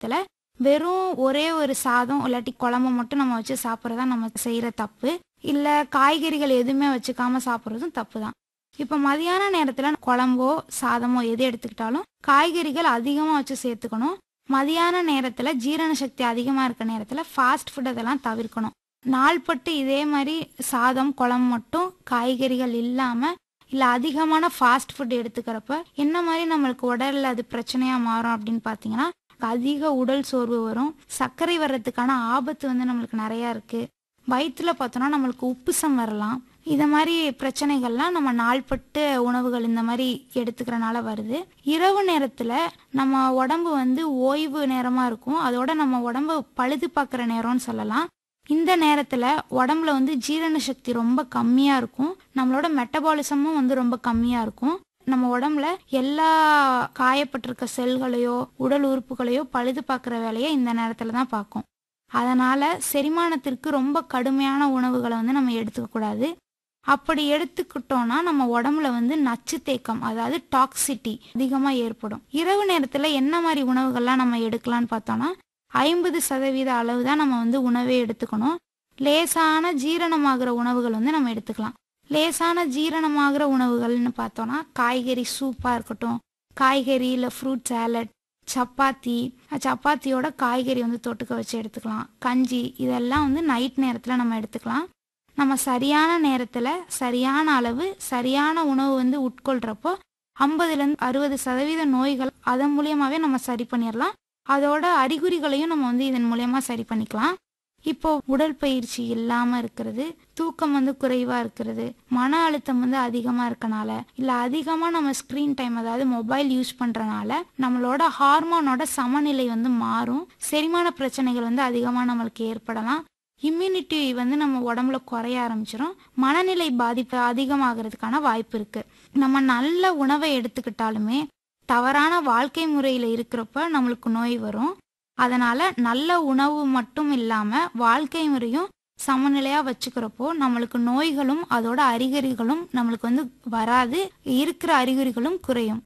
நேரத்துல வெறும் ஒரே ஒரு சாதம் இல்லாட்டி குழம்பு மட்டும் நம்ம வச்சு சாப்பிட்றதா நம்ம செய்யற தப்பு இல்ல காய்கறிகள் எதுவுமே வச்சுக்காம சாப்பிட்றதும் தப்பு தான் இப்போ மதியான நேரத்துல குழம்போ சாதமோ எது எடுத்துக்கிட்டாலும் காய்கறிகள் அதிகமாக வச்சு சேர்த்துக்கணும் மதியான நேரத்துல ஜீரண சக்தி அதிகமாக இருக்க நேரத்துல ஃபாஸ்ட் ஃபுட் அதெல்லாம் தவிர்க்கணும் நாள்பட்டு இதே மாதிரி சாதம் குழம்பு மட்டும் காய்கறிகள் இல்லாம இல்ல அதிகமான ஃபாஸ்ட் ஃபுட் எடுத்துக்கிறப்ப என்ன மாதிரி நம்மளுக்கு உடல்ல அது பிரச்சனையா மாறும் அப்படின்னு பாத்தீங்கன்னா அதிக உடல் சோர்வு வரும் சர்க்கரை வர்றதுக்கான ஆபத்து வந்து நம்மளுக்கு நிறைய இருக்கு வயிற்றுல பார்த்தோம்னா நம்மளுக்கு உப்புசம் வரலாம் இத மாதிரி பிரச்சனைகள்லாம் நம்ம நாள்பட்டு உணவுகள் இந்த மாதிரி எடுத்துக்கிறனால வருது இரவு நேரத்துல நம்ம உடம்பு வந்து ஓய்வு நேரமா இருக்கும் அதோட நம்ம உடம்பு பழுது பார்க்குற நேரம்னு சொல்லலாம் இந்த நேரத்துல உடம்புல வந்து ஜீரண சக்தி ரொம்ப கம்மியா இருக்கும் நம்மளோட மெட்டபாலிசமும் வந்து ரொம்ப கம்மியா இருக்கும் நம்ம உடம்புல எல்லா காயப்பட்டிருக்க செல்களையோ உடல் உறுப்புகளையோ பழுது பார்க்குற வேலையை இந்த நேரத்துல தான் பார்க்கும் அதனால செரிமானத்திற்கு ரொம்ப கடுமையான உணவுகளை வந்து நம்ம எடுத்துக்க கூடாது அப்படி எடுத்துக்கிட்டோம்னா நம்ம உடம்புல வந்து நச்சு தேக்கம் அதாவது டாக்ஸிட்டி அதிகமாக ஏற்படும் இரவு நேரத்தில் என்ன மாதிரி உணவுகள்லாம் நம்ம எடுக்கலாம்னு பார்த்தோம்னா ஐம்பது சதவீத அளவு தான் நம்ம வந்து உணவே எடுத்துக்கணும் லேசான ஜீரணமாகிற உணவுகள் வந்து நம்ம எடுத்துக்கலாம் லேசான ஜீரணமாகிற உணவுகள்னு பார்த்தோம்னா காய்கறி சூப்பாக இருக்கட்டும் காய்கறி இல்லை ஃப்ரூட் சாலட் சப்பாத்தி சப்பாத்தியோட காய்கறி வந்து தொட்டுக்க வச்சு எடுத்துக்கலாம் கஞ்சி இதெல்லாம் வந்து நைட் நேரத்தில் நம்ம எடுத்துக்கலாம் நம்ம சரியான நேரத்தில் சரியான அளவு சரியான உணவு வந்து உட்கொள்கிறப்போ ஐம்பதுலேருந்து அறுபது சதவீத நோய்கள் அதன் மூலியமாகவே நம்ம சரி பண்ணிடலாம் அதோட அறிகுறிகளையும் நம்ம வந்து இதன் மூலயமா சரி பண்ணிக்கலாம் இப்போ உடற்பயிற்சி இல்லாம இருக்கிறது தூக்கம் வந்து குறைவா இருக்கிறது மன அழுத்தம் வந்து அதிகமா இருக்கனால இல்ல அதிகமா நம்ம ஸ்கிரீன் டைம் அதாவது மொபைல் யூஸ் பண்றனால நம்மளோட ஹார்மோனோட சமநிலை வந்து மாறும் செரிமான பிரச்சனைகள் வந்து அதிகமா நம்மளுக்கு ஏற்படலாம் இம்யூனிட்டி வந்து நம்ம உடம்புல குறைய ஆரம்பிச்சிடும் மனநிலை பாதிப்பு அதிகமாகிறதுக்கான வாய்ப்பு இருக்கு நம்ம நல்ல உணவை எடுத்துக்கிட்டாலுமே தவறான வாழ்க்கை முறையில் இருக்கிறப்ப நம்மளுக்கு நோய் வரும் அதனால நல்ல உணவு மட்டும் இல்லாம வாழ்க்கை முறையும் சமநிலையா வச்சுக்கிறப்போ நம்மளுக்கு நோய்களும் அதோட அறிகுறிகளும் நம்மளுக்கு வந்து வராது இருக்கிற அறிகுறிகளும் குறையும்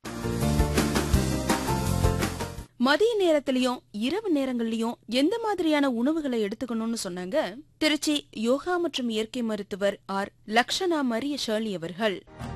மதிய நேரத்திலயும் இரவு நேரங்கள்லயும் எந்த மாதிரியான உணவுகளை எடுத்துக்கணும்னு சொன்னாங்க திருச்சி யோகா மற்றும் இயற்கை மருத்துவர் ஆர் லக்ஷனா மரிய ஷர்லி அவர்கள்